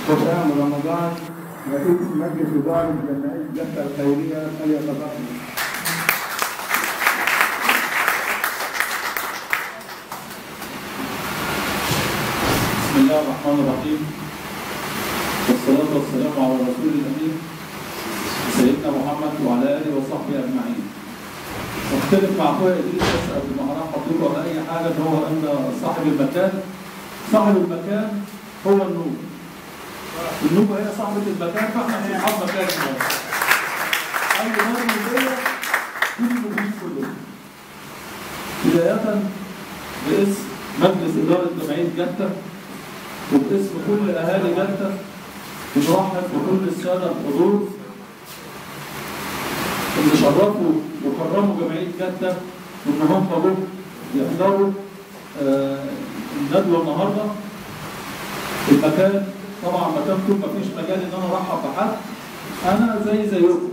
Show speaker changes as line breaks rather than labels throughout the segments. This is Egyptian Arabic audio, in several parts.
حسام رمضان رئيس مجلس إدارة جمعية جدة الخيرية فليتفضل.
بسم الله الرحمن الرحيم والصلاة والسلام على رسول الأمين سيدنا محمد وعلى آله وصحبه أجمعين. أختلف مع أخويا إدريس بس قبل ما أرحب بكم ولا أي حاجة إن هو أن صاحب المكان صاحب المكان هو النوبة. النوبة هي صاحبة المكان فإحنا أصحاب مكان النهارده. أي نار نوبية كل الموجودين كلهم. بداية باسم مجلس إدارة جمعية جدة وباسم كل أهالي جدة بنرحب بكل السادة الحضور اللي شرفوا وكرموا جمعية جدة وإن هم جم يحضروا آه، الندوة النهاردة المكان طبعا مكانكم مفيش مجال إن أنا أرحب بحد أنا زي زيكم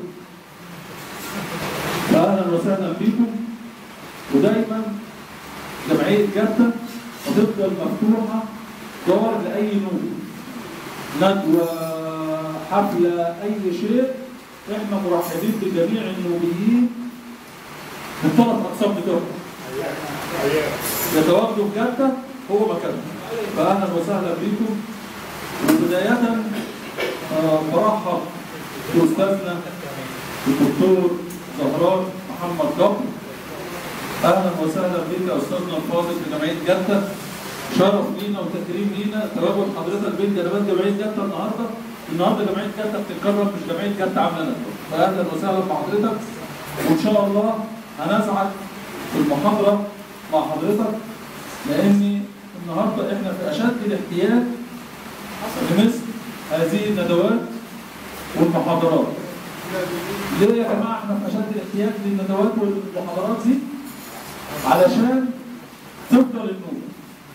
فأهلا وسهلا بيكم ودايما جمعية جدة هتفضل مفتوحة دار لأي نور ندوة حفلة أي شيء إحنا مرحبين بجميع النوبيين من ثلاث أقسام بتوعهم يتواجدوا في جدة هو مكانهم فأهلا وسهلا بكم وبداية آه، برحب بأستاذنا الدكتور زهران محمد جبر اهلا وسهلا بك يا استاذنا الفاضل في جمعيه جده شرف لينا وتكريم لينا تواجد حضرتك بين جنبات جمعيه جده النهارده النهارده جمعيه جده بتتكرم مش جمعيه جده عامله ندوه فاهلا وسهلا بحضرتك وان شاء الله هنسعد في المحاضره مع حضرتك لان النهارده احنا في اشد الاحتياج لمثل هذه الندوات والمحاضرات ليه يا جماعه احنا في اشد الاحتياج للندوات والمحاضرات دي؟ علشان تفضل النوبه.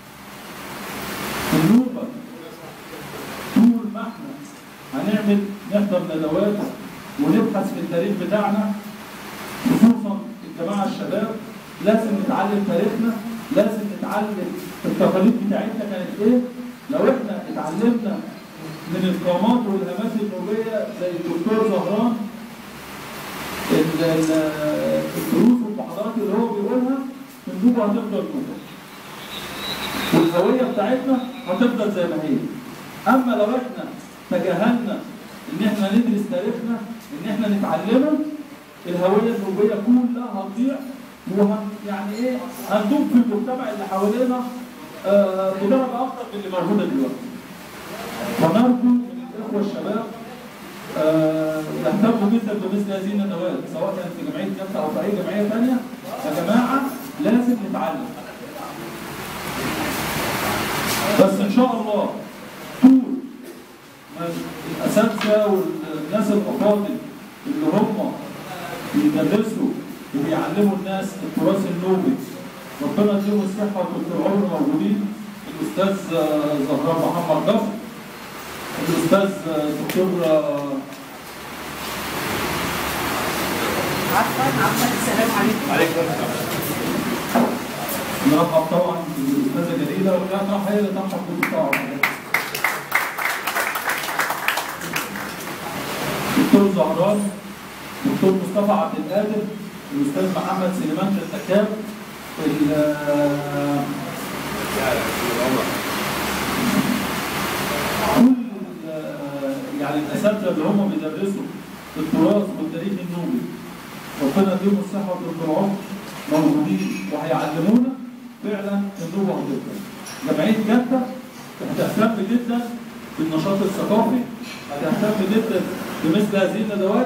النوبه طول ما احنا هنعمل نحضر ندوات ونبحث في التاريخ بتاعنا خصوصا الجماعه الشباب لازم نتعلم تاريخنا لازم نتعلم التقاليد بتاعتنا كانت ايه لو احنا اتعلمنا من القامات والهامات النوبيه زي الدكتور زهران ال- ال- الدروس والمحاضرات اللي هو بيقولها النوبه هتفضل نوبه والهويه بتاعتنا هتفضل زي ما هي اما لو احنا تجاهلنا ان احنا ندرس تاريخنا ان احنا نتعلمه الهويه النوبيه كلها هتضيع وهن يعني ايه هندوب في المجتمع اللي حوالينا آه، بدرجه اكتر من اللي موجوده دلوقتي فنرجو من الاخوه الشباب آه، يهتموا جدا بمثل هذه الندوات سواء كانت في جمعيه جده او في اي جمعيه ثانيه يا جماعه لازم نتعلم بس ان شاء الله طول ما الاساتذه والناس الافاضل اللي هم بيدرسوا وبيعلموا الناس التراث النوبي ربنا يديهم الصحه وطول العمر موجودين الاستاذ آه، زهران محمد جفر الاستاذ آه، دكتور آه،
عفوا عفوا السلام عليكم
نرحب طبعا بالاستاذه جليله ولا هي اللي ترحب بكم طبعا دكتور زهران دكتور مصطفى عبد القادر الاستاذ محمد سليمان التكاب ال- كل ال- يعني الاساتذه اللي هم بيدرسوا التراث والتاريخ النوبي ربنا يديهم الصحه وطول العمر موجودين وهيعلمونا فعلا النوبه هتفضل. جمعيه جده هتهتم جدا بالنشاط الثقافي هتهتم جدا بمثل هذه الندوات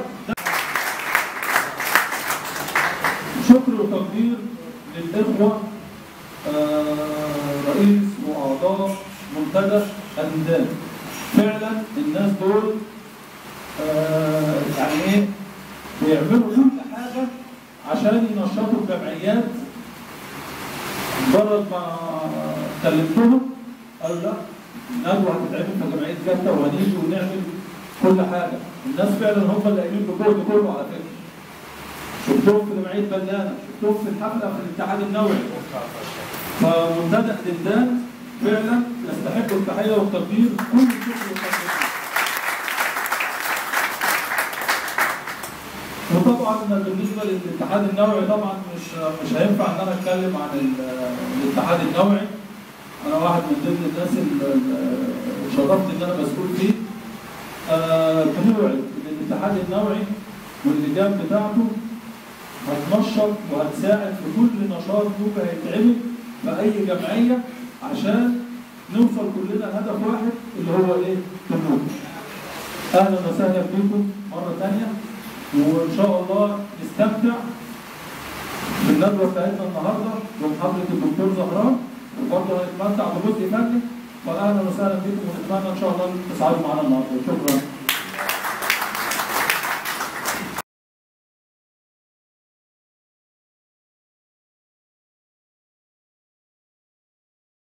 شكر وتقدير للاخوه آه، رئيس واعضاء منتدى الميدان فعلا الناس دول آه، يعني ايه بيعملوا كل حاجه عشان ينشطوا الجمعيات مجرد ما كلمتهم قالوا لا الندوه هتتعمل في جمعيه جده وهنيجي ونعمل كل حاجه الناس فعلا هم اللي قايمين بالجهد كله على فكره شفتهم في جمعيه بنانه شفتهم في الحفله في الاتحاد النووي فمنتدى الدندان فعلا يستحق التحيه والتقدير كل الشكر والتقدير احنا بالنسبه للاتحاد النوعي طبعا مش مش هينفع ان انا اتكلم عن ال- الاتحاد النوعي انا واحد من ضمن الناس اللي اللي شرفت ان انا مسؤول فيه آه، بنوعد ان الاتحاد النوعي واللجان بتاعته هتنشط وهتساعد في كل نشاط ممكن هيتعمل في اي جمعيه عشان نوصل كلنا لهدف واحد اللي هو ايه؟ النور. اهلا وسهلا بكم مره ثانيه وان شاء الله نستمتع بالندوه بتاعتنا النهارده ومحاضره الدكتور زهران وبرضه هنتمتع بجزء فني فاهلا وسهلا بكم ونتمنى ان شاء الله تسعدوا معانا النهارده شكرا